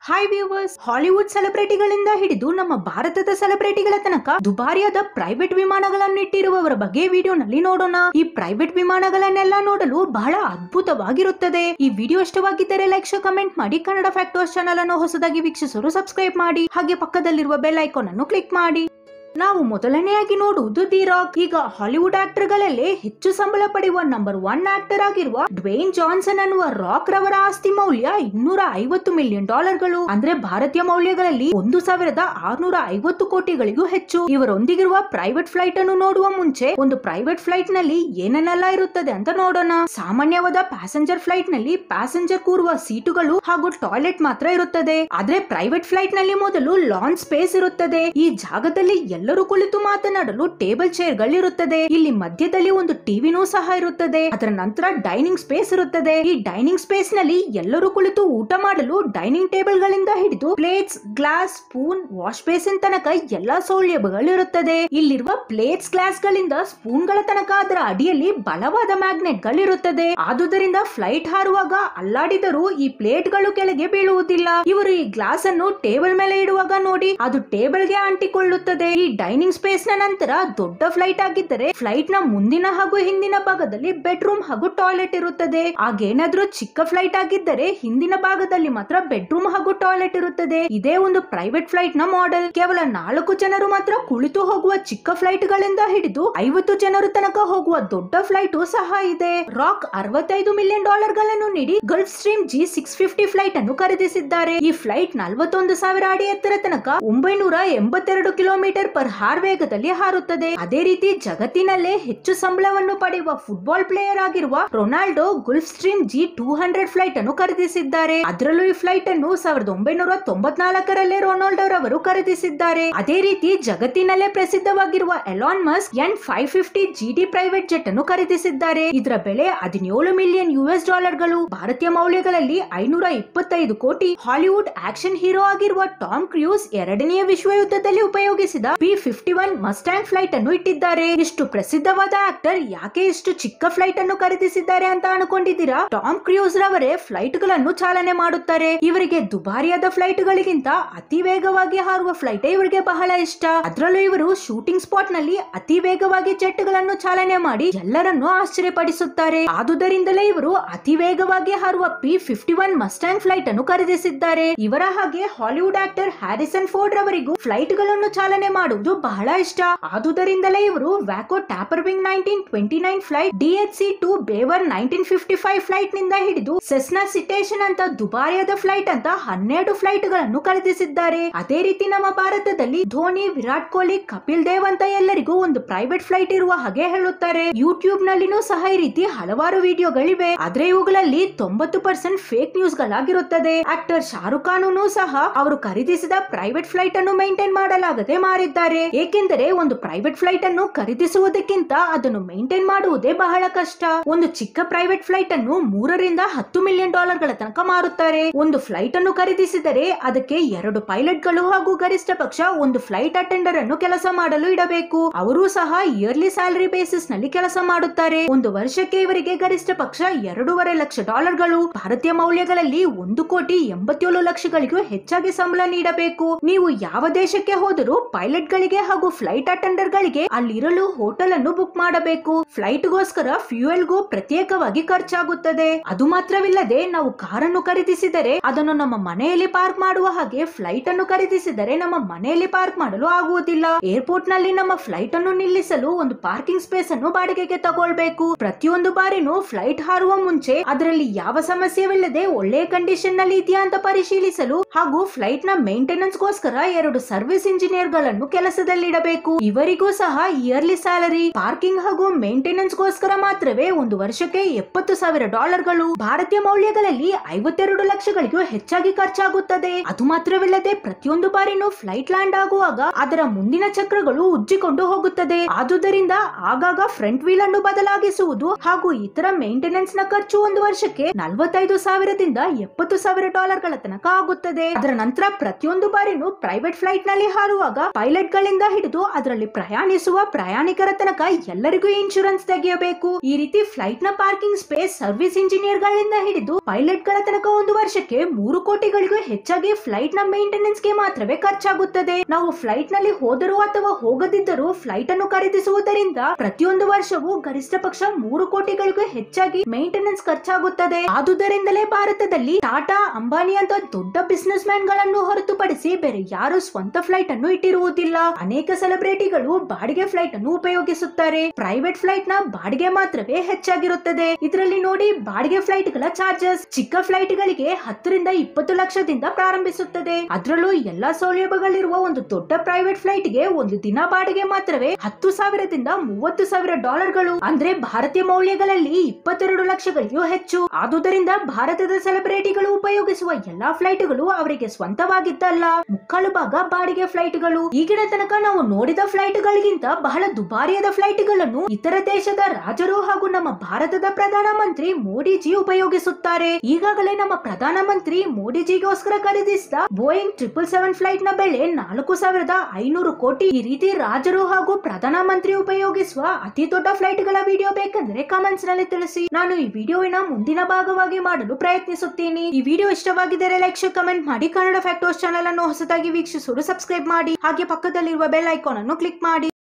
hi viewers Hollywood ಸೆಲೆಬ್ರಿಟಿಗಳಿಂದ ಹಿಡಿದು ನಮ್ಮ ಭಾರತದ ಸೆಲೆಬ್ರಿಟಿಗಳ ತನಕ ದುಬಾರಿಯಾದ ಪ್ರೈವೇಟ್ ವಿಮಾನಗಳನ್ನು ಇಟ್ಟಿರುವವರ ಬಗ್ಗೆ ವಿಡಿಯೋನಲ್ಲಿ ನೋಡೋಣ ಈ ಪ್ರೈವೇಟ್ ವಿಮಾನಗಳನ್ನೆಲ್ಲ ನೋಡಲು ಬಹಳ ಅದ್ಭುತವಾಗಿರುತ್ತದೆ ಈ ವಿಡಿಯೋ ಇಷ್ಟವಾಗಿದ್ದರೆ ಲೈಕ್ ಶೋ ಕಮೆಂಟ್ ಮಾಡಿ ಕನ್ನಡ ಫ್ಯಾಕ್ಟರ್ಸ್ ಚಾನಲ್ ಅನ್ನು ಹೊಸದಾಗಿ ವೀಕ್ಷಿಸಲು ಸಬ್ಸ್ಕ್ರೈಬ್ ಮಾಡಿ ಹಾಗೆ ಪಕ್ಕದಲ್ಲಿರುವ ಬೆಲ್ ಐಕಾನ್ ಅನ್ನು ಕ್ಲಿಕ್ ಮಾಡಿ ನಾವು ಮೊದಲನೆಯಾಗಿ ನೋಡುವುದು ದಿ ರಾಕ್ ಈಗ ಹಾಲಿವುಡ್ ಆಕ್ಟರ್ ಗಳಲ್ಲೇ ಹೆಚ್ಚು ಸಂಬಳ ಪಡೆಯುವ ನಂಬರ್ ಒನ್ ಆಕ್ಟರ್ ಆಗಿರುವ ಡ್ವೇನ್ ಜಾನ್ಸನ್ ಅನ್ನುವ ರಾಕ್ ರವರ ಆಸ್ತಿ ಮೌಲ್ಯ ಇನ್ನೂರ ಐವತ್ತು ಮಿಲಿಯನ್ ಡಾಲರ್ಗಳು ಅಂದ್ರೆ ಭಾರತೀಯ ಮೌಲ್ಯಗಳಲ್ಲಿ ಒಂದು ಸಾವಿರದ ಆರ್ನೂರ ಐವತ್ತು ಕೋಟಿಗಳಿಗೂ ಹೆಚ್ಚು ಇವರೊಂದಿಗಿರುವ ಪ್ರೈವೇಟ್ ಫ್ಲೈಟ್ ಅನ್ನು ನೋಡುವ ಮುಂಚೆ ಒಂದು ಪ್ರೈವೇಟ್ ಫ್ಲೈಟ್ ನಲ್ಲಿ ಏನನ್ನೆಲ್ಲ ಇರುತ್ತದೆ ಅಂತ ನೋಡೋಣ ಸಾಮಾನ್ಯವಾದ ಪ್ಯಾಸೆಂಜರ್ ಫ್ಲೈಟ್ ನಲ್ಲಿ ಪ್ಯಾಸೆಂಜರ್ ಕೂರುವ ಸೀಟುಗಳು ಹಾಗೂ ಟಾಯ್ಲೆಟ್ ಮಾತ್ರ ಇರುತ್ತದೆ ಆದ್ರೆ ಪ್ರೈವೇಟ್ ಫ್ಲೈಟ್ ನಲ್ಲಿ ಮೊದಲು ಲಾನ್ ಸ್ಪೇಸ್ ಇರುತ್ತದೆ ಈ ಜಾಗದಲ್ಲಿ ಎಲ್ಲರೂ ಕುಳಿತು ಮಾತನಾಡಲು ಟೇಬಲ್ ಚೇರ್ ಗಳಿರುತ್ತದೆ ಇಲ್ಲಿ ಮಧ್ಯದಲ್ಲಿ ಒಂದು ಟಿವಿನೂ ಸಹ ಇರುತ್ತದೆ ಅದರ ನಂತರ ಡೈನಿಂಗ್ ಸ್ಪೇಸ್ ಇರುತ್ತದೆ ಈ ಡೈನಿಂಗ್ ಸ್ಪೇಸ್ ನಲ್ಲಿ ಎಲ್ಲರೂ ಕುಳಿತು ಊಟ ಮಾಡಲು ಡೈನಿಂಗ್ ಟೇಬಲ್ ಗಳಿಂದ ಹಿಡಿದು plates glass spoon wash basin ತನಕ ಎಲ್ಲಾ ಸೌಲಭ್ಯಗಳು ಇರುತ್ತದೆ ಇಲ್ಲಿರುವ ಪ್ಲೇಟ್ಸ್ ಗ್ಲಾಸ್ ಗಳಿಂದ ಸ್ಪೂನ್ ಗಳ ತನಕ ಅದರ ಅಡಿಯಲ್ಲಿ ಬಲವಾದ ಮ್ಯಾಗ್ನೆಟ್ ಗಳಿರುತ್ತದೆ ಆದುದರಿಂದ ಫ್ಲೈಟ್ ಹಾರುವಾಗ ಅಲ್ಲಾಡಿದರೂ ಈ ಪ್ಲೇಟ್ ಗಳು ಕೆಳಗೆ ಬೀಳುವುದಿಲ್ಲ ಇವರು ಈ ಗ್ಲಾಸ್ ಅನ್ನು ಟೇಬಲ್ ಮೇಲೆ ಇಡುವಾಗ ನೋಡಿ ಅದು ಟೇಬಲ್ ಗೆ ಅಂಟಿಕೊಳ್ಳುತ್ತದೆ ಈ ಡೈನಿಂಗ್ ಸ್ಪೇಸ್ ನ ನಂತರ ದೊಡ್ಡ ಫ್ಲೈಟ್ ಆಗಿದ್ದರೆ ಫ್ಲೈಟ್ ನ ಮುಂದಿನ ಹಾಗೂ ಹಿಂದಿನ ಭಾಗದಲ್ಲಿ ಬೆಡ್ರೂಮ್ ಹಾಗೂ ಟಾಯ್ಲೆಟ್ ಇರುತ್ತದೆ ಹಾಗೇನಾದ್ರೂ ಚಿಕ್ಕ ಫ್ಲೈಟ್ ಆಗಿದ್ದರೆ ಹಿಂದಿನ ಭಾಗದಲ್ಲಿ ಮಾತ್ರ ಬೆಡ್ರೂಮ್ ಹಾಗೂ ಟಾಯ್ಲೆಟ್ ಇರುತ್ತದೆ ಇದೇ ಒಂದು ಪ್ರೈವೇಟ್ ಫ್ಲೈಟ್ ನ ಮಾಡೆಲ್ ಕೇವಲ ನಾಲ್ಕು ಜನರು ಮಾತ್ರ ಕುಳಿತು ಹೋಗುವ ಚಿಕ್ಕ ಫ್ಲೈಟ್ ಗಳಿಂದ ಹಿಡಿದು ಐವತ್ತು ಜನರು ತನಕ ಹೋಗುವ ದೊಡ್ಡ ಫ್ಲೈಟ್ ಸಹ ಇದೆ ರಾಕ್ ಅರವತ್ತೈದು ಮಿಲಿಯನ್ ಡಾಲರ್ ಗಳನ್ನು ನೀಡಿ Gulfstream G six fifty flight ಅನ್ನು ಖರೀದಿಸಿದ್ದಾರೆ ಈ ಫ್ಲೈಟ್ ನಲವತ್ತೊಂದು ಸಾವಿರ ಅಡಿ ಎತ್ತರ ತನಕ ಒಂಬೈನೂರ ಎಂಬತ್ತೆರಡು ಕಿಲೋಮೀಟರ್ ಪರ್ ಹಾರ್ ವೇಗದಲ್ಲಿ ಹಾರುತ್ತದೆ ಅದೇ ರೀತಿ ಜಗತ್ತಿನಲ್ಲೇ ಹೆಚ್ಚು ಸಂಬಳವನ್ನು ಪಡೆಯುವ ಫುಟ್ಬಾಲ್ ಪ್ಲೇಯರ್ ಆಗಿರುವ Ronaldo Gulfstream G two hundred flight ಅನ್ನು ಖರೀದಿಸಿದ್ದಾರೆ ಅದರಲ್ಲೂ ಈ ಫ್ಲೈಟ್ ಅನ್ನು ಸಾವಿರದ ಒಂಬೈನೂರ ತೊಂಬತ್ನಾಲ್ಕರಲ್ಲೇ ರೊನಾಲ್ಡೋ ರವರು ಖರೀದಿಸಿದ್ದಾರೆ ಅದೇ ರೀತಿ ಜಗತ್ತಿನಲ್ಲೇ ಪ್ರಸಿದ್ಧವಾಗಿರುವ Elon Musk N five fifty GD private jet ಅನ್ನು ಖರೀದಿಸಿದ್ದಾರೆ ಇದರ ಬೆಲೆ ಹದಿನೇಳು ಮಿಲಿಯನ್ ಯುಎಸ್ ಡಾಲರ್ಗಳು ಭಾರತೀಯ ಮೌಲ್ಯಗಳಲ್ಲಿ ಐನೂರ ಇಪ್ಪತ್ತೈದು ಕೋಟಿ ಹಾಲಿವುಡ್ ಆಕ್ಷನ್ ಹೀರೋ ಆಗಿರುವ ಟಾಮ್ ಕ್ರೂಸ್ ಎರಡನೆಯ ವಿಶ್ವ ಯುದ್ಧದಲ್ಲಿ ಉಪಯೋಗಿಸಿದ P fifty one Mustang flight ಅನ್ನು ಇಟ್ಟಿದ್ದಾರೆ ಇಷ್ಟು ಪ್ರಸಿದ್ಧವಾದ ಆಕ್ಟರ್ ಯಾಕೆ ಇಷ್ಟು ಚಿಕ್ಕ ಫ್ಲೈಟ್ ಅನ್ನು ಖರೀದಿಸಿದ್ದಾರೆ ಅಂತ ಅನ್ಕೊಂಡಿದ್ದೀರಾ ಟಾಮ್ ಕ್ರೂಸ್ ರವರೇ ಫ್ಲೈಟ್ ಗಳನ್ನು ಚಾಲನೆ ಮಾಡುತ್ತಾರೆ ಇವರಿಗೆ ದುಬಾರಿಯಾದ ಫ್ಲೈಟ್ ಗಳಿಗಿಂತ ಅತಿ ವೇಗವಾಗಿ ಹಾರುವ ಫ್ಲೈಟ್ ಇವರಿಗೆ ಬಹಳ ಇಷ್ಟ ಅದರಲ್ಲೂ ಇವರು ಶೂಟಿಂಗ್ ಸ್ಪಾಟ್ ನಲ್ಲಿ ಅತಿ ವೇಗವಾಗಿ ಜೆಟ್ ಗಳನ್ನು ಚಾಲನೆ ಮಾಡಿ ಎಲ್ಲರನ್ನು ಆಶ್ಚರ್ಯಪಡಿಸುತ್ತಾರೆ ಆದುದರಿಂದಲೇ ಇವರು ಅತಿ ವೇಗವಾಗಿ ಹಾರುವ P fifty one Mustang flight ಅನ್ನು ಖರೀದಿಸಿದ್ದಾರೆ ಇವರ ಹಾಗೆ ಹಾಲಿವುಡ್ ಆಕ್ಟರ್ ಹ್ಯಾರಿಸನ್ ಫೋರ್ಡ್ ರವರಿಗೂ ಫ್ಲೈಟ್ ಗಳನ್ನು ಚಾಲನೆ ಮಾಡುವುದು ಬಹಳ ಇಷ್ಟ ಆದುದರಿಂದಲೇ ಇವರು Waco taper wing nineteen twenty nine flight D H C two Beaver nineteen fifty five flight ನಿಂದ ಹಿಡಿದು ಸೆಸ್ನಾ ಸಿಟೇಷನ್ ಅಂತ ದುಬಾರಿಯಾದ ಫ್ಲೈಟ್ ಅಂತ ಹನ್ನೆರಡು ಫ್ಲೈಟ್ ಗಳನ್ನು ಖರೀದಿಸಿದ್ದಾರೆ ಅದೇ ರೀತಿ ನಮ್ಮ ಭಾರತದಲ್ಲಿ ಧೋನಿ ವಿರಾಟ್ ಕೊಹ್ಲಿ ಕಪಿಲ್ ದೇವ್ ಅಂತ ಎಲ್ಲರಿಗೂ ಒಂದು ಪ್ರೈವೇಟ್ ಫ್ಲೈಟ್ ಇರುವ ಹಾಗೆ ಹೇಳುತ್ತಾರೆ ಯೂಟ್ಯೂಬ್ ನಲ್ಲಿನೂ ಸಹ ಈ ರೀತಿ ಹಲವಾರು ವಿಡಿಯೋಗಳಿವೆ ಆದ್ರೆ ಇವುಗಳಲ್ಲಿ ತೊಂಬತ್ತು ಪರ್ಸೆಂಟ್ ಫೇಕ್ ನ್ಯೂಸ್ ಗಳಾಗಿರುತ್ತದೆ ಆಕ್ಟರ್ ಶಾರುಖ್ ಖಾನ್ ಸಹ ಅವರು ಖರೀದಿಸಿದ ಪ್ರೈವೇಟ್ ಫ್ಲೈಟ್ ಅನ್ನು ಮೇಂಟೈನ್ ಮಾಡಲಾಗದೆ ಮಾರಿದ್ದಾರೆ ಏಕೆಂದರೆ ಒಂದು ಪ್ರೈವೇಟ್ ಫ್ಲೈಟ್ ಅನ್ನು ಖರೀದಿಸುವುದಕ್ಕಿಂತ ಅದನ್ನು ಮೇಂಟೈನ್ ಮಾಡುವುದೇ ಬಹಳ ಕಷ್ಟ ಒಂದು ಚಿಕ್ಕ ಪ್ರೈವೇಟ್ ಫ್ಲೈಟ್ ಅನ್ನು ಮೂರರಿಂದ ಹತ್ತು ಮಿಲಿಯನ್ ಡಾಲರ್ ಗಳ ತನಕ ಮಾರುತ್ತಾರೆ ಒಂದು ಫ್ಲೈಟ್ ಅನ್ನು ಖರೀದಿಸಿದರೆ ಅದಕ್ಕೆ ಎರಡು ಪೈಲಟ್ ಗಳು ಹಾಗೂ ಗರಿಷ್ಠ ಪಕ್ಷ ಒಂದು ಫ್ಲೈಟ್ ಅಟೆಂಡರ್ ಅನ್ನು ಕೆಲಸ ಮಾಡಲು ಇಡಬೇಕು ಅವರು ಸಹ ಇಯರ್ಲಿ ಸ್ಯಾಲರಿ ಬೇಸಿಸ್ ನಲ್ಲಿ ಕೆಲಸ ಮಾಡುತ್ತಾರೆ ಒಂದು ವರ್ಷಕ್ಕೆ ಇವರಿಗೆ ಗರಿಷ್ಠ ಪಕ್ಷ ಎರಡೂವರೆ ಲಕ್ಷ ಡಾಲರ್ಗಳು ಭಾರತೀಯ ಮೌಲ್ಯಗಳಲ್ಲಿ ಒಂದು ಕೋಟಿ ಎಂಬತ್ತೇಳು ಲಕ್ಷಗಳಿಗೂ ಹೆಚ್ಚಾಗಿ ಸಂಬಳ ನೀಡಬೇಕು ನೀವು ಯಾವ ದೇಶಕ್ಕೆ ಹೋದರೂ ಪೈಲಟ್ ಗಳಿಗೆ ಹಾಗೂ ಫ್ಲೈಟ್ ಅಟೆಂಡರ್ ಗಳಿಗೆ ಅಲ್ಲಿರಲು ಹೋಟೆಲ್ ಅನ್ನು ಬುಕ್ ಮಾಡಬೇಕು ಫ್ಲೈಟ್ ಗೋಸ್ಕರ ಫ್ಯೂಯಲ್ ಗೂ ಪ್ರತ್ಯೇಕವಾಗಿ ಖರ್ಚಾಗುತ್ತದೆ ಅದು ಮಾತ್ರವಿಲ್ಲದೆ ನಾವು ಕಾರನ್ನು ಖರೀದಿಸಿದರೆ ಅದನ್ನು ನಮ್ಮ ಮನೆಯಲ್ಲಿ ಪಾರ್ಕ್ ಮಾಡುವ ಹಾಗೆ ಫ್ಲೈಟ್ ಅನ್ನು ಖರೀದಿಸಿದರೆ ನಮ್ಮ ಮನೆಯಲ್ಲಿ ಪಾರ್ಕ್ ಮಾಡಲು ಆಗುವುದಿಲ್ಲ ಏರ್ಪೋರ್ಟ್ ನಲ್ಲಿ ನಮ್ಮ ಫ್ಲೈಟ್ ಅನ್ನು ನಿಲ್ಲಿಸಲು ಒಂದು ಪಾರ್ಕಿಂಗ್ ಸ್ಪೇಸ್ ಅನ್ನು ಬಾಡಿಗೆಗೆ ತಗೊಳ್ಬೇಕು ಪ್ರತಿಯೊಂದು ಬಾರಿನೂ ಫ್ಲೈಟ್ ಹಾರುವ ಮುಂಚೆ ಅದರಲ್ಲಿ ಯಾವ ಸಮಸ್ಯೆವಿಲ್ಲದೆ ಒಳ್ಳೆಯ ಕಂಡೀಷನ್ ನಲ್ಲಿ ಇದೆಯಾ ಅಂತ ಪರಿಶೀಲಿಸಲು ಹಾಗೂ ಫ್ಲೈಟ್ ನ ಮೇಂಟೆನೆನ್ಸ್ ಗೋಸ್ಕರ ಎರಡು ಸರ್ವಿಸ್ ಇಂಜಿನಿಯರ್ ಗಳನ್ನು ಕೆಲಸದಲ್ಲಿಡಬೇಕು ಇವರಿಗೂ ಸಹ ಇಯರ್ಲಿ ಸ್ಯಾಲರಿ ಪಾರ್ಕಿಂಗ್ ಹಾಗೂ ಮೇಂಟೆನೆನ್ಸ್ ಗೋಸ್ಕರ ಮಾತ್ರವೇ ಒಂದು ವರ್ಷಕ್ಕೆ ಎಪ್ಪತ್ತು ಸಾವಿರ ಡಾಲರ್ಗಳು ಭಾರತೀಯ ಮೌಲ್ಯಗಳಲ್ಲಿ ಐವತ್ತೆರಡು ಲಕ್ಷಗಳಿಗೂ ಹೆಚ್ಚಾಗಿ ಖರ್ಚಾಗುತ್ತದೆ ಅದು ಮಾತ್ರವಿಲ್ಲದೆ ಪ್ರತಿಯೊಂದು ಬಾರಿನೂ ಫ್ಲೈಟ್ ಲ್ಯಾಂಡ್ ಆಗುವಾಗ ಅದರ ಮುಂದಿನ ಚಕ್ರಗಳು ಉಜ್ಜಿಕೊಂಡು ಹೋಗುತ್ತದೆ ಆದುದರಿಂದ ಆಗಾಗ ಫ್ರಂಟ್ ವೀಲ್ ಅನ್ನು ಬದಲಾಗಿಸುವುದು ಹಾಗೂ ಇತರ ಮೇಂಟೆನೆನ್ಸ್ ನ ಖರ್ಚು ಒಂದು ವರ್ಷಕ್ಕೆ ನಲವತ್ತೈದು ಸಾವಿರದಿಂದ ಎಪ್ಪತ್ತು ಸಾವಿರ ಡಾಲರ್ ಗಳ ತನಕ ಆಗುತ್ತದೆ ಅದರ ನಂತರ ಪ್ರತಿಯೊಂದು ಬಾರಿನೂ ಪ್ರೈವೇಟ್ ಫ್ಲೈಟ್ ನಲ್ಲಿ ಹಾರುವಾಗ ಪೈಲಟ್ ಗಳಿಂದ ಹಿಡಿದು ಅದರಲ್ಲಿ ಪ್ರಯಾಣಿಸುವ ಪ್ರಯಾಣಿಕರ ತನಕ ಎಲ್ಲರಿಗೂ ಇನ್ಶೂರೆನ್ಸ್ ತೆಗೆಯಬೇಕು ಈ ರೀತಿ ಫ್ಲೈಟ್ ನ ಪಾರ್ಕಿಂಗ್ ಸ್ಪೇಸ್ ಸರ್ವಿಸ್ ಇಂಜಿನಿಯರ್ ಗಳಿಂದ ಹಿಡಿದು ಪೈಲಟ್ ಗಳ ತನಕ ಒಂದು ವರ್ಷಕ್ಕೆ ಮೂರು ಕೋಟಿಗಳಿಗೂ ಹೆಚ್ಚಾಗಿ ಫ್ಲೈಟ್ ನ ಮೇಂಟೆನೆನ್ಸ್ ಗೆ ಮಾತ್ರವೇ ಖರ್ಚಾಗುತ್ತದೆ ನಾವು ಫ್ಲೈಟ್ ನಲ್ಲಿ ಹೋದರೂ ಅಥವಾ ಹೋಗದಿದ್ದರೂ ಫ್ಲೈಟ್ ಅನ್ನು ಖರೀದಿಸುವುದರಿಂದ ಪ್ರತಿಯೊಂದು ವರ್ಷವೂ ಗರಿಷ್ಠ ಪಕ್ಷ ಮೂರು ಕೋಟಿಗಳಿಗೂ ಹೆಚ್ಚಾಗಿ ಮೇಂಟೆನೆನ್ಸ್ ಖರ್ಚಾಗುತ್ತದೆ ಆದುದರಿಂದಲೇ ಭಾರತದಲ್ಲಿ ಟಾಟಾ ಅಂಬಾನಿ ಅಂತ ದೊಡ್ಡ ಬಿಸಿನೆಸ್ ಮ್ಯಾನ್ ಗಳನ್ನು ಹೊರತುಪಡಿಸಿ ಬೇರೆ ಯಾರು ಸ್ವಂತ ಫ್ಲೈಟ್ ಅನ್ನು ಇಟ್ಟಿರುವುದಿಲ್ಲ ಅನೇಕ ಸೆಲೆಬ್ರಿಟಿಗಳು ಬಾಡಿಗೆ ಫ್ಲೈಟ್ ಅನ್ನು ಉಪಯೋಗಿಸುತ್ತಾರೆ ಪ್ರೈವೇಟ್ ಫ್ಲೈಟ್ ನ ಬಾಡಿಗೆ ಮಾತ್ರವೇ ಹೆಚ್ಚಾಗಿರುತ್ತದೆ ಇದರಲ್ಲಿ ನೋಡಿ ಬಾಡಿಗೆ ಫ್ಲೈಟ್ ಗಳ ಚಾರ್ಜಸ್ ಚಿಕ್ಕ ಫ್ಲೈಟ್ ಗಳಿಗೆ ಹತ್ತರಿಂದ ಇಪ್ಪತ್ತು ಲಕ್ಷದಿಂದ ಪ್ರಾರಂಭಿಸುತ್ತದೆ ಅದರಲ್ಲೂ ಎಲ್ಲಾ ಸೌಲಭ್ಯಗಳಿರುವ ಒಂದು ದೊಡ್ಡ ಪ್ರೈವೇಟ್ ಫ್ಲೈಟ್ ಗೆ ಒಂದು ದಿನ ಬಾಡಿಗೆ ಮಾತ್ರವೇ ಹತ್ತು ಸಾವಿರದಿಂದ ಮೂವತ್ತು ಸಾವಿರ ಡಾಲರ್ಗಳು ಅಂದ್ರೆ ಭಾರತೀಯ ಮೌಲ್ಯಗಳಲ್ಲಿ ಇಪ್ಪತ್ತೆರಡು ಲಕ್ಷಗಳಿಗೂ ಹೆಚ್ಚು ಆದುದರಿಂದ ಭಾರತದ ಸೆಲೆಬ್ರಿಟಿಗಳು ಉಪಯೋಗಿಸುವ ಎಲ್ಲಾ ಫ್ಲೈಟ್ಗಳು ಅವರಿಗೆ ಸ್ವಂತವಾಗಿದ್ದಲ್ಲ ಮುಕ್ಕಾಲು ಭಾಗ ಬಾಡಿಗೆ ಫ್ಲೈಟ್ಗಳು ಈಗಿನ ತನಕ ನಾವು ನೋಡಿದ ಫ್ಲೈಟ್ ಗಳಿಗಿಂತ ಬಹಳ ದುಬಾರಿಯಾದ ಫ್ಲೈಟ್ ಗಳನ್ನು ಇತರ ದೇಶದ ರಾಜರು ಹಾಗೂ ನಮ್ಮ ಭಾರತದ ಪ್ರಧಾನಮಂತ್ರಿ ಮೋದಿಜಿ ಉಪಯೋಗಿಸುತ್ತಾರೆ ಈಗಾಗಲೇ ನಮ್ಮ ಪ್ರಧಾನಮಂತ್ರಿ ಮೋದಿಜಿಗೋಸ್ಕರ ಖರೀದಿಸಿದ ಬೋಯಿಂಗ್ ಟ್ರಿಪಲ್ ಸೆವೆನ್ ಫ್ಲೈಟ್ ನ ಬೆಲೆ ನಾಲ್ಕು ಸಾವಿರದ ಐನೂರು ಕೋಟಿ ಈ ರೀತಿ ರಾಜರು ಹಾಗೂ ಪ್ರಧಾನಮಂತ್ರಿ ಉಪಯೋಗಿಸುವ ಅತಿ ದೊಡ್ಡ ಫ್ಲೈಟ್ ಗಳ ವಿಡಿಯೋ ಬೇಕಂದ್ರೆ ಕಮೆಂಟ್ಸ್ ನಲ್ಲಿ ತಿಳಿಸಿ ನಾನು ಈ ವಿಡಿಯೋವಿನ ಮುಂದಿನ ಭಾಗವಾಗಿ ಮಾಡಲು ಪ್ರಯತ್ನಿಸುತ್ತೀನಿ ಈ ವಿಡಿಯೋ ಇಷ್ಟವಾಗಿದ್ದರೆ ಲೈಕ್ ಶೇರ್ ಕಮೆಂಟ್ ಮಾಡಿ ಕನ್ನಡ ಫ್ಯಾಕ್ಟೋಸ್ ಚಾನಲ್ ಅನ್ನು ಹೊಸದಾಗಿ ವೀಕ್ಷಿಸಲು ಸಬ್ಸ್ಕ್ರೈಬ್ ಮಾಡಿ ಹಾಗೆ ಪಕ್ಕದಲ್ಲಿರುವ ಬೆಲ್ ಐಕಾನ್ ಅನ್ನು ಕ್ಲಿಕ್ ಮಾಡಿ